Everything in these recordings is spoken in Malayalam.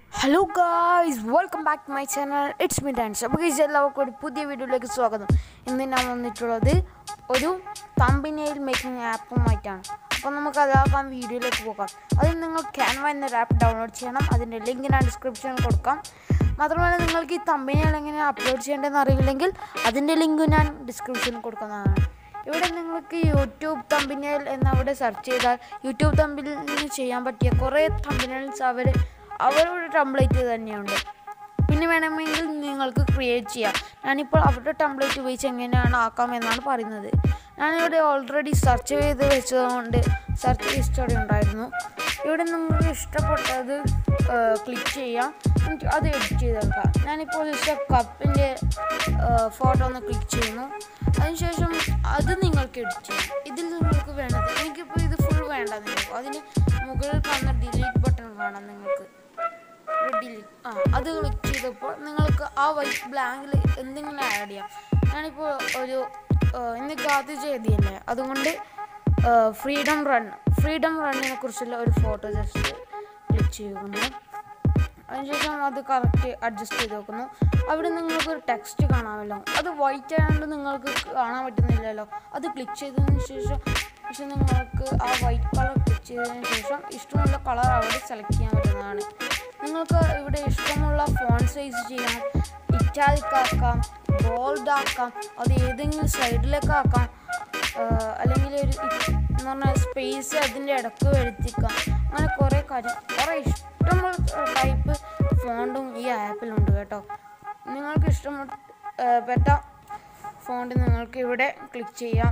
hello guys welcome back to my channel it's me Danish അപ്പോൾ ഗൈസ് എല്ലാവർക്കും ഒരു പുതിയ വീഡിയോയിലേക്ക് സ്വാഗതം ഇന്ന് ഞാൻ വന്നിട്ടുള്ളത് ഒരു തമ്പിനെയിൽ മേക്കിംഗ് ആപ്പുമായിട്ടാണ് അപ്പോൾ നമുക്ക് അതാകാം വീഡിയോയിലേക്ക് പോകാം അതിന് നിങ്ങൾ ക്യാൻവ എന്നൊരു ആപ്പ് ഡൗൺലോഡ് ചെയ്യണം അതിൻ്റെ ലിങ്ക് ഞാൻ ഡിസ്ക്രിപ്ഷനിൽ കൊടുക്കാം മാത്രമല്ല നിങ്ങൾക്ക് ഈ തമ്പിനെയിൽ എങ്ങനെ അപ്ലോഡ് ചെയ്യേണ്ടതെന്ന് അറിയില്ലെങ്കിൽ അതിൻ്റെ ലിങ്ക് ഞാൻ ഡിസ്ക്രിപ്ഷനിൽ കൊടുക്കുന്നതാണ് ഇവിടെ നിങ്ങൾക്ക് യൂട്യൂബ് തമ്പിനേൽ എന്നവിടെ സെർച്ച് ചെയ്താൽ യൂട്യൂബ് തമ്പിലിന് ചെയ്യാൻ പറ്റിയ കുറേ തമ്പിനൽസ് അവർ അവരുടെ ടെംപ്ലേറ്റ് തന്നെയുണ്ട് പിന്നെ വേണമെങ്കിൽ നിങ്ങൾക്ക് ക്രിയേറ്റ് ചെയ്യാം ഞാനിപ്പോൾ അവരുടെ ടെംപ്ലേറ്റ് ഉപയോഗിച്ച് എങ്ങനെയാണ് ആക്കാം എന്നാണ് പറയുന്നത് ഞാനിവിടെ ഓൾറെഡി സെർച്ച് ചെയ്ത് വെച്ചതുകൊണ്ട് സെർച്ച് ഹിസ്റ്ററി ഉണ്ടായിരുന്നു ഇവിടെ നിങ്ങൾക്ക് ഇഷ്ടപ്പെട്ടത് ക്ലിക്ക് ചെയ്യാം എന്നിട്ട് അത് എഡിറ്റ് ചെയ്തെടുക്കാം ഞാനിപ്പോൾ ജസ്റ്റ് കപ്പിൻ്റെ ഫോട്ടോ ഒന്ന് ക്ലിക്ക് ചെയ്യുന്നു അതിനുശേഷം അത് നിങ്ങൾക്ക് എഡിറ്റ് ചെയ്യാം ഇതിൽ നിങ്ങൾക്ക് വേണ്ടത് എനിക്കിപ്പോൾ ഇത് ഫുൾ വേണ്ട നിങ്ങൾക്ക് അതിന് മുകളിൽ കാണുന്ന ഡിലീറ്റ് ബട്ടൺ കാണാം നിങ്ങൾക്ക് ഡിലീറ്റ് ആ അത് ക്ലിക്ക് ചെയ്തപ്പോൾ നിങ്ങൾക്ക് ആ വൈറ്റ് ബ്ലാങ്കിൽ എന്തെങ്കിലും ആഡ് ചെയ്യാം ഞാനിപ്പോൾ ഒരു ഇന്ന് ഗാന്ധി ജയന്തിയല്ലേ അതുകൊണ്ട് ഫ്രീഡം റൺ ഫ്രീഡം റണ്ണിനെ കുറിച്ചുള്ള ഒരു ഫോട്ടോ ജസ്റ്റ് ക്ലിക്ക് ചെയ്യുന്നു അതിനുശേഷം അത് കറക്റ്റ് അഡ്ജസ്റ്റ് ചെയ്ത് വെക്കുന്നു അവിടെ നിങ്ങൾക്ക് ഒരു ടെക്സ്റ്റ് കാണാമല്ലോ അത് വൈറ്റ് ആയതുകൊണ്ട് നിങ്ങൾക്ക് കാണാൻ പറ്റുന്നില്ലല്ലോ അത് ക്ലിക്ക് ചെയ്തതിന് ശേഷം പക്ഷെ നിങ്ങൾക്ക് ആ വൈറ്റ് കളർ ക്ലിക്ക് ചെയ്തതിന് ശേഷം ഇഷ്ടമുള്ള കളർ അവിടെ സെലക്ട് ചെയ്യാൻ പറ്റുന്നതാണ് നിങ്ങൾക്ക് ഇവിടെ ഇഷ്ടമുള്ള ഫോൺ സൈസ് ചെയ്യാം ഇറ്റാലിക് ആക്കാം ബോൾഡ് ആക്കാം അത് ഏതെങ്കിലും സൈഡിലേക്ക് ആക്കാം അല്ലെങ്കിൽ ഒരു എന്ന് പറഞ്ഞാൽ സ്പേസ് അതിൻ്റെ ഇടക്ക് വരുത്തിക്കാം അങ്ങനെ കുറേ കാര്യം കുറേ ഇഷ്ടമുള്ള ടൈപ്പ് ഫോണ്ടും ഈ ആപ്പിലുണ്ട് കേട്ടോ നിങ്ങൾക്ക് ഇഷ്ടപ്പെട്ട ഫോണ്ട് നിങ്ങൾക്ക് ഇവിടെ ക്ലിക്ക് ചെയ്യാം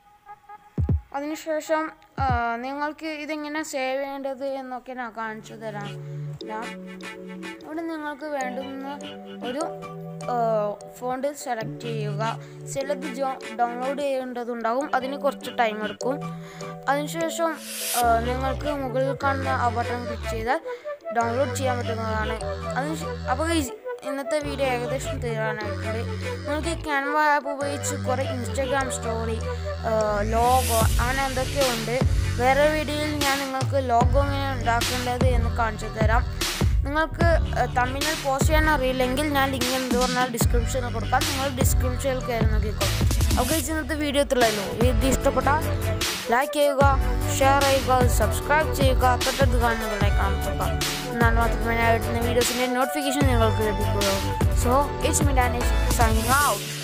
അതിനുശേഷം നിങ്ങൾക്ക് ഇതെങ്ങനെ സേവ് ചെയ്യേണ്ടത് എന്നൊക്കെ ഞാൻ കാണിച്ചു തരാം ഞാൻ ഇവിടെ നിങ്ങൾക്ക് വേണ്ടുന്ന ഒരു ഫോണ്ട് സെലക്ട് ചെയ്യുക ചിലത് ജോ ഡൗൺലോഡ് ചെയ്യേണ്ടതുണ്ടാകും അതിന് കുറച്ച് ടൈം എടുക്കും അതിനുശേഷം നിങ്ങൾക്ക് മുകളിൽ കാണുന്ന ആ ബട്ടൺ ക്ലിക്ക് ചെയ്താൽ ഡൗൺലോഡ് ചെയ്യാൻ പറ്റുന്നതാണ് അതിന് അപ്പോൾ ഇന്നത്തെ വീഡിയോ ഏകദേശം തീരാനായിട്ടുണ്ട് നിങ്ങൾക്ക് ഈ ക്യാൻവ ആപ്പ് ഉപയോഗിച്ച് കുറേ ഇൻസ്റ്റാഗ്രാം സ്റ്റോറി ലോഗോ അങ്ങനെ എന്തൊക്കെയോ ഉണ്ട് വേറെ വീഡിയോയിൽ ഞാൻ നിങ്ങൾക്ക് ലോഗോ എങ്ങനെ ഉണ്ടാക്കേണ്ടത് എന്ന് കാണിച്ചു തരാം നിങ്ങൾക്ക് തമിഴിൽ പോസ്റ്റ് ചെയ്യാൻ അറിയില്ലെങ്കിൽ ഞാൻ ലിങ്ക് എന്ത് പറഞ്ഞാൽ ഡിസ്ക്രിപ്ഷനിൽ കൊടുക്കാം നിങ്ങൾ ഡിസ്ക്രിപ്ഷനിൽ കയറി നോക്കിക്കോ ഓക്കെ ഇന്നത്തെ വീഡിയോ എത്തുള്ളൂ ഇത് ഇഷ്ടപ്പെട്ടാൽ ലൈക്ക് ചെയ്യുക ഷെയർ ചെയ്യുക സബ്സ്ക്രൈബ് ചെയ്യുക തൊട്ടടുത്ത് കാണുന്ന ലൈക്ക് അമർത്തുക എന്നാൽ മാത്രമേ ഞാൻ ഇടുന്ന വീഡിയോസിൻ്റെ നോട്ടിഫിക്കേഷൻ നിങ്ങൾക്ക് ലഭിക്കുകയുള്ളൂ so it's me Danish signing out